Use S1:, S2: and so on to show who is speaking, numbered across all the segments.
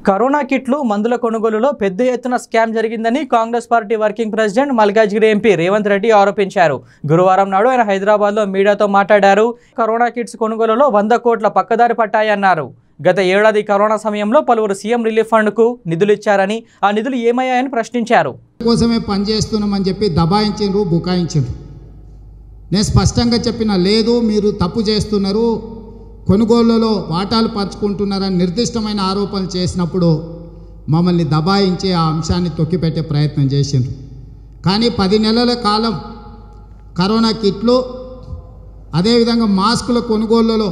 S1: corona కిట్లు మందుల కొనుగోలులో పెద్ద ఎత్తున స్కామ్ జరిగిందని Congress party working president Malkajgiri MP Revanth Reddy ఆరోపించారు గురువారం నాడు ఆయన హైదరాబాద్లో మీడియాతో మాట్లాడారు కరోనా కిట్స్ కొనుగోలులో వంద కోట్ల పక్కదారి పట్టాయన్నారు గత ఏడాది కరోనా సమయంలో పలువురు సీఎం రిలీఫ్ ఫండ్కు నిధులు ఇచ్చారని ఆ నిధులు ఏమయ్యాయని ప్రశ్నించారు
S2: కోసమే పనిచేస్తున్నామని చెప్పి దబాయించిండ్రు బుకాయించిండ్రు నేను స్పష్టంగా చెప్పిన లేదు మీరు తప్పు చేస్తున్నారు కొనుగోళ్లలో వాటాలు పంచుకుంటున్నారని నిర్దిష్టమైన ఆరోపణలు చేసినప్పుడు మమ్మల్ని దబాయించి ఆ అంశాన్ని తొక్కిపెట్టే ప్రయత్నం చేసిండ్రు కానీ పది నెలల కాలం కరోనా కిట్లు అదేవిధంగా మాస్కుల కొనుగోళ్లలో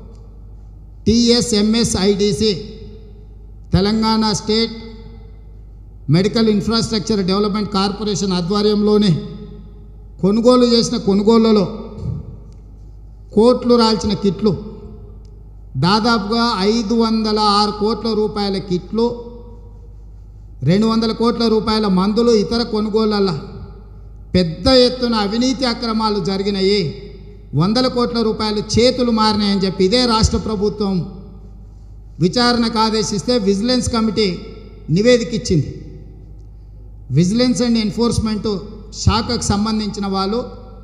S2: TSMS IDC Telangana state medical infrastructure development corporation ఆధ్వర్యంలోనే కొనుగోలు చేసిన కొనుగోళ్లలో కోట్లు రాల్చిన కిట్లు దాదాపుగా ఐదు వందల ఆరు కోట్ల రూపాయల కిట్లు రెండు వందల కోట్ల రూపాయల మందులు ఇతర కొనుగోళ్ళ పెద్ద ఎత్తున అవినీతి అక్రమాలు జరిగినాయి వందల కోట్ల రూపాయలు చేతులు మారినాయని చెప్పి ఇదే రాష్ట్ర ప్రభుత్వం విచారణకు ఆదేశిస్తే విజిలెన్స్ కమిటీ నివేదిక ఇచ్చింది విజిలెన్స్ అండ్ ఎన్ఫోర్స్మెంట్ శాఖకు సంబంధించిన వాళ్ళు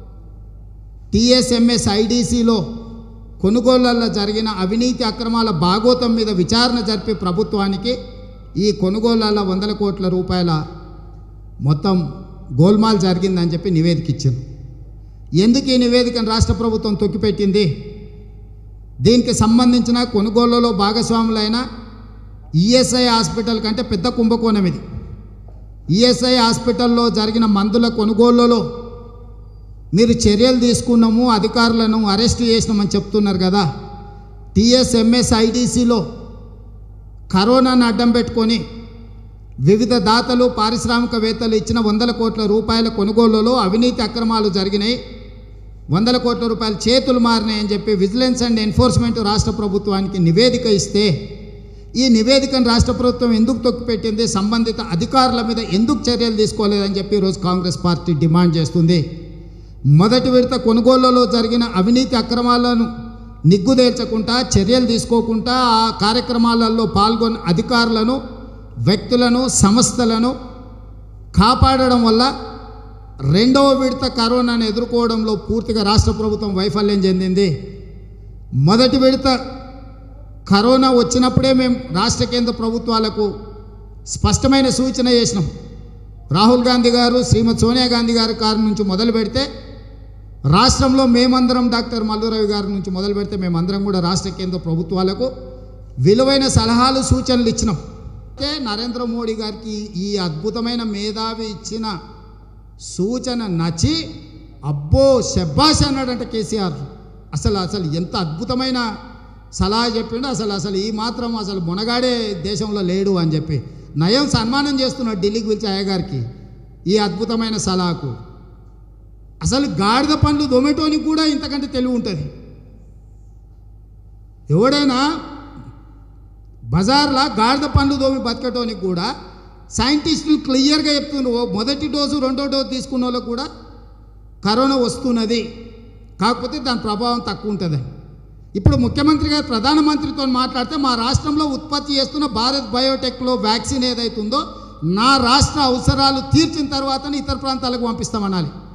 S2: టీఎస్ఎంఎస్ ఐడిసిలో కొనుగోళ్లలో జరిగిన అవినీతి అక్రమాల భాగోతం మీద విచారణ జరిపి ప్రభుత్వానికి ఈ కొనుగోళ్లలో వందల కోట్ల రూపాయల మొత్తం గోల్మాల్ జరిగిందని చెప్పి నివేదిక ఇచ్చారు ఎందుకు ఈ నివేదికను రాష్ట్ర ప్రభుత్వం తొక్కిపెట్టింది దీనికి సంబంధించిన కొనుగోళ్లలో భాగస్వాములైన ఈఎస్ఐ హాస్పిటల్ కంటే పెద్ద కుంభకోణం ఇది ఈఎస్ఐ హాస్పిటల్లో జరిగిన మందుల కొనుగోళ్లలో మీరు చర్యలు తీసుకున్నాము అధికారులను అరెస్ట్ చేసినామని చెప్తున్నారు కదా టీఎస్ఎంఎస్ ఐడిసిలో కరోనాను అడ్డం పెట్టుకొని వివిధ దాతలు పారిశ్రామికవేత్తలు ఇచ్చిన వందల కోట్ల రూపాయల కొనుగోళ్లలో అవినీతి అక్రమాలు జరిగినాయి వందల కోట్ల రూపాయలు చేతులు మారినాయని చెప్పి విజిలెన్స్ అండ్ ఎన్ఫోర్స్మెంట్ రాష్ట్ర ప్రభుత్వానికి నివేదిక ఇస్తే ఈ నివేదికను రాష్ట్ర ప్రభుత్వం ఎందుకు తొక్కిపెట్టింది సంబంధిత అధికారుల మీద ఎందుకు చర్యలు తీసుకోలేదని చెప్పి ఈరోజు కాంగ్రెస్ పార్టీ డిమాండ్ చేస్తుంది మొదటి విడత కొనుగోళ్లలో జరిగిన అవినీతి అక్రమాలను నిగ్గుదేల్చకుండా చర్యలు తీసుకోకుండా ఆ కార్యక్రమాలలో పాల్గొన్న అధికారులను వ్యక్తులను సంస్థలను కాపాడడం వల్ల రెండవ విడత కరోనాను ఎదుర్కోవడంలో పూర్తిగా రాష్ట్ర ప్రభుత్వం వైఫల్యం చెందింది మొదటి విడత కరోనా వచ్చినప్పుడే మేము రాష్ట్ర కేంద్ర ప్రభుత్వాలకు స్పష్టమైన సూచన చేసినాం రాహుల్ గాంధీ గారు శ్రీమతి సోనియా గాంధీ గారి కారు నుంచి మొదలు పెడితే రాష్ట్రంలో మేమందరం డాక్టర్ మల్లురవి గారి నుంచి మొదలు పెడితే మేమందరం కూడా రాష్ట్ర కేంద్ర ప్రభుత్వాలకు విలువైన సలహాలు సూచనలు ఇచ్చినాం అయితే నరేంద్ర మోడీ గారికి ఈ అద్భుతమైన మేధావి ఇచ్చిన సూచన నచ్చి అబ్బో శబ్బాష్ అన్నాడంట కేసీఆర్ అసలు అసలు ఎంత అద్భుతమైన సలహా చెప్పిండు అసలు అసలు ఈ మాత్రం అసలు మునగాడే దేశంలో లేడు అని చెప్పి నయం సన్మానం చేస్తున్నాడు ఢిల్లీకి పిలిచి అయ్యగారికి ఈ అద్భుతమైన సలహాకు అసలు గాడిద పండ్లు దొమెటోని కూడా ఇంతకంటే తెలివి ఉంటుంది ఎవడైనా బజార్లో గాడిద పండ్లు దోమి బతకటోనికి కూడా సైంటిస్టులు క్లియర్గా చెప్తున్నారు ఓ మొదటి డోసు రెండో డోసు తీసుకున్న వాళ్ళకు కూడా కరోనా వస్తున్నది కాకపోతే దాని ప్రభావం తక్కువ ఉంటుంది ఇప్పుడు ముఖ్యమంత్రి గారు ప్రధానమంత్రితో మాట్లాడితే మా రాష్ట్రంలో ఉత్పత్తి చేస్తున్న భారత్ బయోటెక్లో వ్యాక్సిన్ ఏదైతుందో నా రాష్ట్ర అవసరాలు తీర్చిన తర్వాతనే ఇతర ప్రాంతాలకు పంపిస్తామనాలి